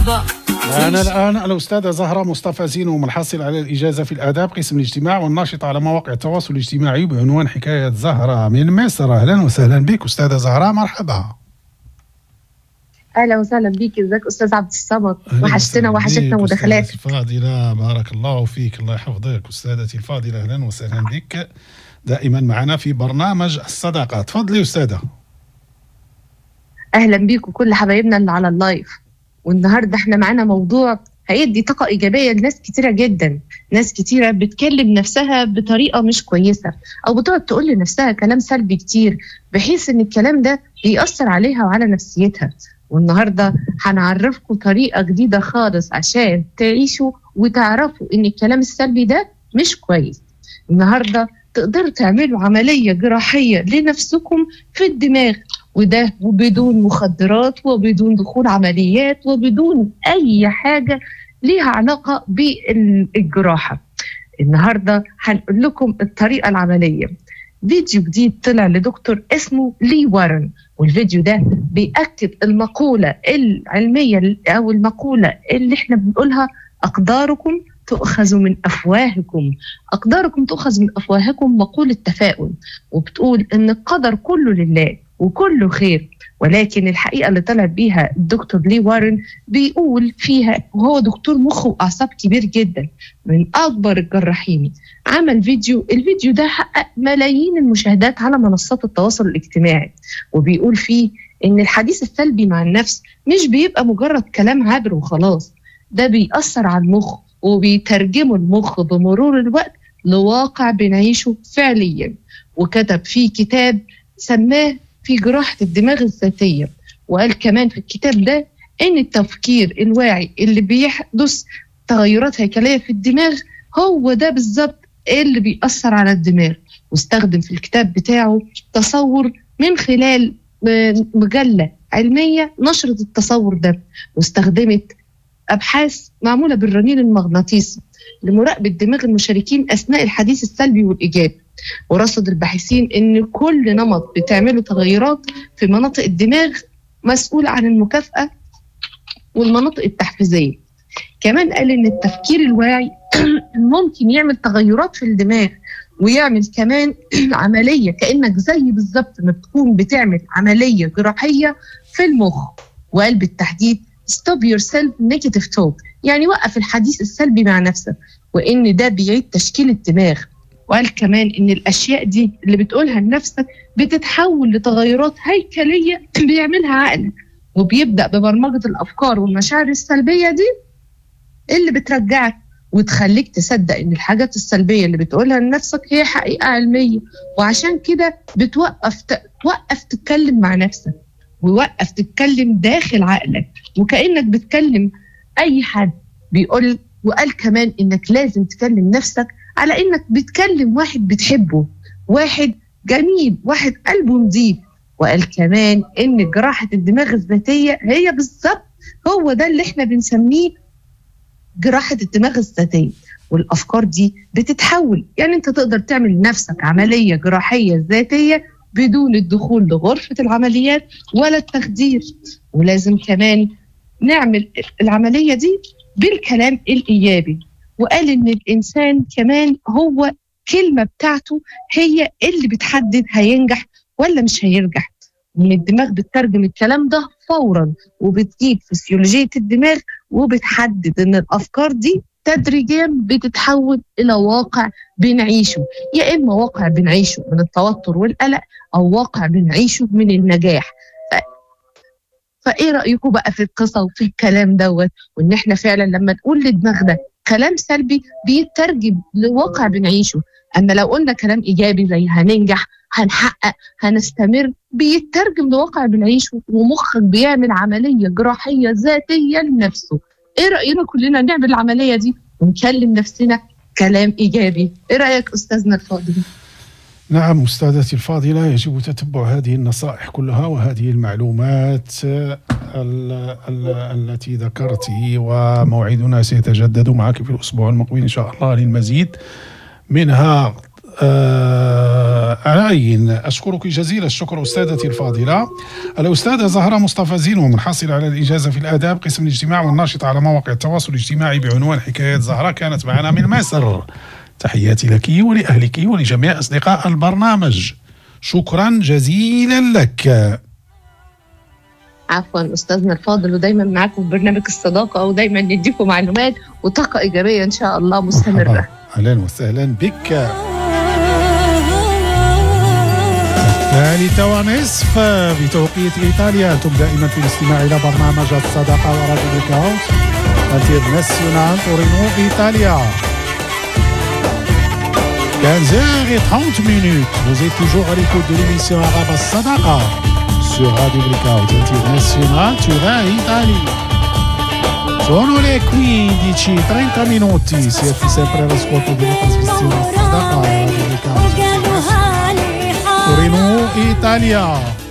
الفضاء معنا الآن الأستاذة زهرة مصطفى زينو محصل على الإجازة في الآداب قسم الاجتماع والناشطة على مواقع التواصل الاجتماعي بعنوان حكاية زهرة من مصر أهلا وسهلا بك أستاذة زهرة مرحبا اهلا وسهلا بيك ازيك استاذ عبد الصمد أهلاً وحشتنا وسهلاً وحشتنا بك مداخلاتك أستاذتي الفاضلة بارك الله فيك الله يحفظك أستاذتي الفاضلة أهلا وسهلا بك دائما معنا في برنامج الصداقة تفضلي أستاذة اهلا بيك وكل حبايبنا اللي على اللايف والنهارده احنا معانا موضوع هيدي طاقة إيجابية لناس كتيرة جدا ناس كتيرة بتكلم نفسها بطريقة مش كويسة أو بتقعد تقول لنفسها كلام سلبي كتير بحيث إن الكلام ده بيأثر عليها وعلى نفسيتها والنهاردة هنعرفكم طريقة جديدة خالص عشان تعيشوا وتعرفوا إن الكلام السلبي ده مش كويس النهاردة تقدروا تعملوا عملية جراحية لنفسكم في الدماغ وده وبدون مخدرات وبدون دخول عمليات وبدون أي حاجة ليها علاقة بالجراحة النهاردة هنقول لكم الطريقة العملية فيديو جديد طلع لدكتور اسمه لي وارن والفيديو ده بيأكد المقولة العلمية أو المقولة اللي احنا بنقولها أقداركم تؤخذ من أفواهكم أقداركم تؤخذ من أفواهكم مقولة تفاؤل وبتقول إن القدر كله لله وكله خير ولكن الحقيقة اللي طلع بيها الدكتور لي وارن بيقول فيها وهو دكتور مخ وأعصاب كبير جدا من أكبر الجراحين عمل فيديو الفيديو ده حقق ملايين المشاهدات على منصات التواصل الاجتماعي وبيقول فيه إن الحديث السلبي مع النفس مش بيبقى مجرد كلام عابر وخلاص ده بيأثر على المخ وبيترجمه المخ بمرور الوقت لواقع بنعيشه فعليا وكتب فيه كتاب سماه في جراحة الدماغ الذاتية وقال كمان في الكتاب ده إن التفكير الواعي اللي بيحدث تغيرات هيكلية في الدماغ هو ده بالظبط اللي بيأثر على الدماغ واستخدم في الكتاب بتاعه تصور من خلال مجلة علمية نشرت التصور ده واستخدمت أبحاث معمولة بالرنين المغناطيسي لمراقبة دماغ المشاركين أثناء الحديث السلبي والإيجابي ورصد الباحثين ان كل نمط بتعمله تغيرات في مناطق الدماغ مسؤولة عن المكافأة والمناطق التحفيزية كمان قال ان التفكير الواعي ممكن يعمل تغيرات في الدماغ ويعمل كمان عملية كأنك زي بالظبط ما بتكون بتعمل عملية جراحية في المخ وقال بالتحديد stop yourself negative talk يعني وقف الحديث السلبي مع نفسك وان ده بيعيد تشكيل الدماغ وقال كمان ان الاشياء دي اللي بتقولها لنفسك بتتحول لتغيرات هيكليه بيعملها عقلك وبيبدا ببرمجه الافكار والمشاعر السلبيه دي اللي بترجعك وتخليك تصدق ان الحاجات السلبيه اللي بتقولها لنفسك هي حقيقه علميه وعشان كده بتوقف توقف تتكلم مع نفسك ووقف تتكلم داخل عقلك وكانك بتكلم اي حد بيقول وقال كمان انك لازم تكلم نفسك على انك بتكلم واحد بتحبه واحد جميل واحد قلبه نظيف وقال كمان ان جراحة الدماغ الذاتية هي بالظبط هو ده اللي احنا بنسميه جراحة الدماغ الذاتية والافكار دي بتتحول يعني انت تقدر تعمل لنفسك عملية جراحية ذاتية بدون الدخول لغرفة العمليات ولا التخدير ولازم كمان نعمل العملية دي بالكلام الإيجابي وقال ان الانسان كمان هو كلمه بتاعته هي اللي بتحدد هينجح ولا مش هينجح ان الدماغ بتترجم الكلام ده فورا وبتجيب فسيولوجيه الدماغ وبتحدد ان الافكار دي تدريجيا بتتحول الى واقع بنعيشه يا اما واقع بنعيشه من التوتر والقلق او واقع بنعيشه من النجاح ف... فايه رايكم بقى في القصه وفي الكلام دوت وان احنا فعلا لما نقول لدماغنا كلام سلبي بيترجم لواقع بنعيشه اما لو قلنا كلام ايجابي زي هننجح هنحقق هنستمر بيترجم لواقع بنعيشه ومخك بيعمل عمليه جراحيه ذاتيه لنفسه ايه راينا كلنا نعمل العمليه دي ونكلم نفسنا كلام ايجابي ايه رايك استاذنا الفاضل نعم أستاذتي الفاضلة يجب تتبع هذه النصائح كلها وهذه المعلومات ال ال التي ذكرت وموعدنا سيتجدد معك في الأسبوع المقبل إن شاء الله للمزيد منها آه عين أشكرك جزيل الشكر أستاذتي الفاضلة الأستاذة زهرة مصطفى زين ومنحصلة على الإجازة في الآداب قسم الاجتماع والناشطة على مواقع التواصل الاجتماعي بعنوان حكايات زهرة كانت معنا من مصر تحياتي لك ولأهلك ولجميع أصدقاء البرنامج شكرا جزيلا لك عفوا استاذنا الفاضل ودايما معاكم في برنامج الصداقه ودايما نديكم معلومات وطاقه ايجابيه ان شاء الله مستمره اهلا وسهلا بك الثالثة ونصف بتوقيت إيطاليا أنتم دائما في الاستماع إلى برنامج الصداقة وراديو الكاوس انترناسيونال تورينو إيطاليا 15h30 minutes. Vous êtes toujours à l'écoute de l'émission Arabe Sadaqa sur Radio Blackout International Tura Italia. Sono le 15.30 minuti, siete sempre all'ascolto della trasmissione Sadaqa Radio Blackout Torino Italia.